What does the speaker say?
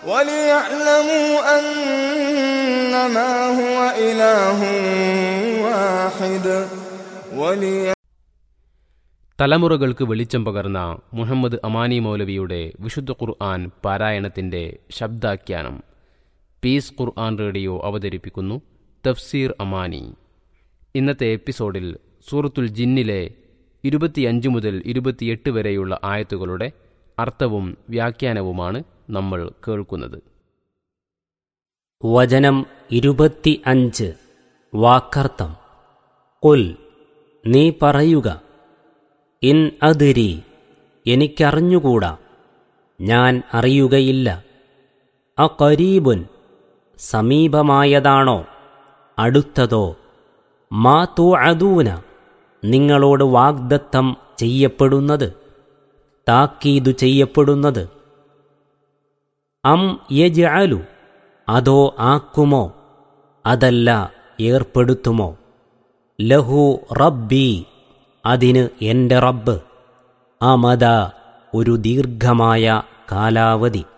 وليعلموا أنما هو إله واحد ولي തലമുറകൾക്ക് വെളിച്ചം പകർന്ന മുഹമ്മദ് അമാനി മൗലവിയുടെ വിശുദ്ധ ഖുർആൻ പാരായണത്തിന്റെ ശബ്ദാഖ്യാനം പീസ് ഖുർആൻ റേഡിയോ അവതരിപ്പിക്കുന്നു തഫ്സീർ അമാനി ഇന്നത്തെ എപ്പിസോഡിൽ സൂറത്തുൽ ജിന്നിലെ ഇരുപത്തിയഞ്ച് മുതൽ ഇരുപത്തിയെട്ട് വരെയുള്ള ആയത്തുകളുടെ അർത്ഥവും വ്യാഖ്യാനവുമാണ് നമ്മൾ കേൾക്കുന്നത് വചനം ഇരുപത്തി അഞ്ച് വാക്കർത്ഥം കുൽ നീ പറയുക ഇൻ അതിരി എനിക്കറിഞ്ഞുകൂടാ ഞാൻ അറിയുകയില്ല അകരീബുൻ സമീപമായതാണോ അടുത്തതോ മാ തൂ അദൂന നിങ്ങളോട് വാഗ്ദത്തം ചെയ്യപ്പെടുന്നത് താക്കീതു ചെയ്യപ്പെടുന്നത് അം യജ്അലു അതോ ആക്കുമോ അതല്ല ഏർപ്പെടുത്തുമോ ലഹു റബ്ബി അതിന് എൻ്റെ റബ്ബ് അമദ ഒരു ദീർഘമായ കാലാവധി